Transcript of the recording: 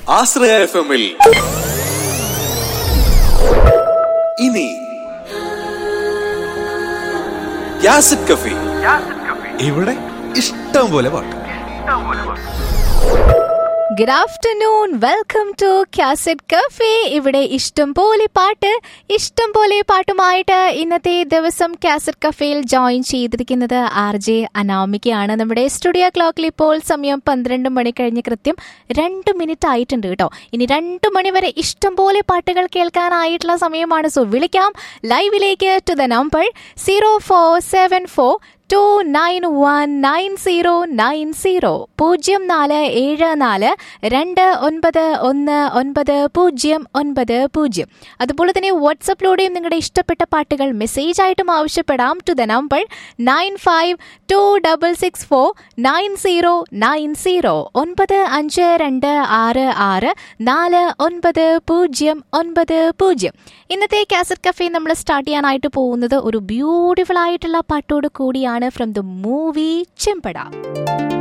ആശ്രയ F എമ്മിൽ ഇനി യാസിഡ് കഫി ഇവിടെ ഇഷ്ടം പോലെ പാട്ട് good afternoon welcome to cassette cafe ഇവിടെ ഇഷ്ടം പോലെ പാട്ട് ഇഷ്ടം പോലെ പാട്ടുമായിട്ട് ഇന്നത്തെ ദിവസം കാസറ്റ് കഫേയിൽ ജോയിൻ ചെയ്തിരിക്കുന്നത് ആർ ജെ അനാമികയാണ് നമ്മുടെ സ്റ്റുഡിയോ ക്ലോക്കിൽ ഇപ്പോൾ സമയം പന്ത്രണ്ട് മണി കഴിഞ്ഞ് കൃത്യം രണ്ട് മിനിറ്റ് ആയിട്ടുണ്ട് കേട്ടോ ഇനി രണ്ട് മണി വരെ ഇഷ്ടം പോലെ പാട്ടുകൾ കേൾക്കാനായിട്ടുള്ള സമയമാണ് സോ വിളിക്കാം ലൈവിലേക്ക് to the number zero four seven four two nine one nine zero nine zero പൂജ്യം നാല് ഏഴ് നാല് രണ്ട് ഒൻപത് ഒന്ന് ഒൻപത് പൂജ്യം ഒൻപത് പൂജ്യം അതുപോലെ തന്നെ വാട്സപ്പിലൂടെയും നിങ്ങളുടെ ഇഷ്ടപ്പെട്ട പാട്ടുകൾ മെസ്സേജ് ആയിട്ടും ആവശ്യപ്പെടാം to the number nine five two double six four nine zero nine zero ഒൻപത് അഞ്ച് രണ്ട് ആറ് ആറ് നാല് ഒൻപത് പൂജ്യം ഒൻപത് പൂജ്യം ഇന്നത്തെ കാസറ്റ് കഫേ നമ്മൾ സ്റ്റാർട്ട് ചെയ്യാനായിട്ട് പോകുന്നത് ഒരു ബ്യൂട്ടിഫുൾ ആയിട്ടുള്ള പാട്ടോട് കൂടിയാണ് ഫ്രം ദ മൂവി ചെമ്പട